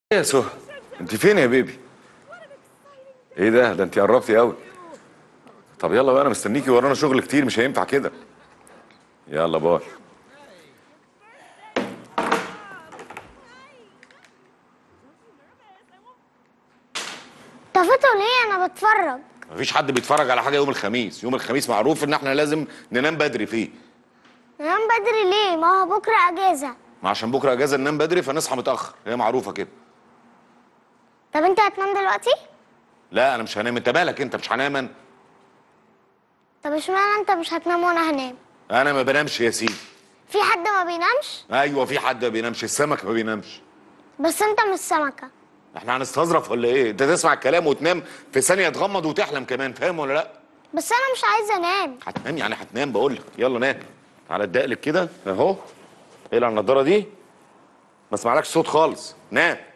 يا سهى انت فين يا بيبي ايه ده ده انت قربتي قوي طب يلا بقى انا مستنيكي ورانا شغل كتير مش هينفع كده يلا باي طفيته ليه انا بتفرج مفيش حد بيتفرج على حاجه يوم الخميس يوم الخميس معروف ان احنا لازم ننام بدري فيه ننام بدري ليه ما هو بكره اجازه ما عشان بكره اجازه ننام بدري فنصحى متاخر هي معروفه كده طب انت هتنام دلوقتي لا انا مش هنام انت مالك انت مش هنام انا طب اشمعنى انت مش هتنام وانا هنام انا ما بنامش يا سيدي في حد ما بينامش ايوه في حد ما بينامش السمك ما بينامش بس انت مش سمكه احنا هنستظرف ولا ايه انت تسمع الكلام وتنام في ثانيه تغمض وتحلم كمان فاهم ولا لا بس انا مش عايزه انام هتنام يعني هتنام بقول لك يلا نام على الدقلك كده اهو اقلع النضاره دي ما اسمعلكش صوت خالص نام